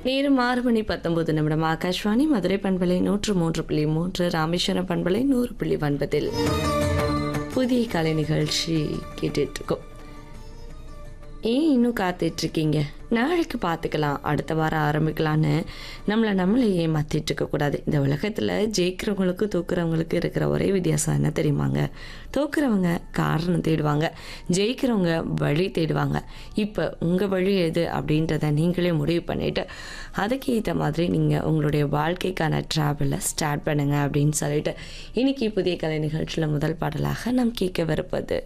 நேரம் ஆறு மணி பத்தொன்பது நிமிடம் ஆகாஷ்வாணி மதுரை பண்பலை நூற்று மூன்று புள்ளி மூன்று ராமேஸ்வரம் பண்பலை நூறு புள்ளி ஒன்பதில் புதிய கலை நிகழ்ச்சி கேட்டுட்டு இருக்கோம் ஏன் இன்னும் காத்துட்டு இருக்கீங்க நாளைக்கு பார்த்துக்கலாம் அடுத்த வாரம் ஆரம்பிக்கலான்னு நம்மளை நம்மளே ஏமாத்திட்டு இருக்கக்கூடாது இந்த உலகத்தில் ஜெயிக்கிறவங்களுக்கும் தூக்குறவங்களுக்கு இருக்கிற ஒரே வித்தியாசம் என்ன தெரியுமாங்க தூக்குறவங்க காரணம் தேடுவாங்க ஜெயிக்கிறவங்க வழி தேடுவாங்க இப்போ உங்கள் வழி எது அப்படின்றத நீங்களே முடிவு பண்ணிவிட்டு அதுக்கு ஏற்ற மாதிரி நீங்கள் உங்களுடைய வாழ்க்கைக்கான ட்ராவலை ஸ்டார்ட் பண்ணுங்க அப்படின்னு சொல்லிட்டு இன்னைக்கு புதிய கலை நிகழ்ச்சியில் முதல் பாடலாக நாம் கேட்க விருப்பது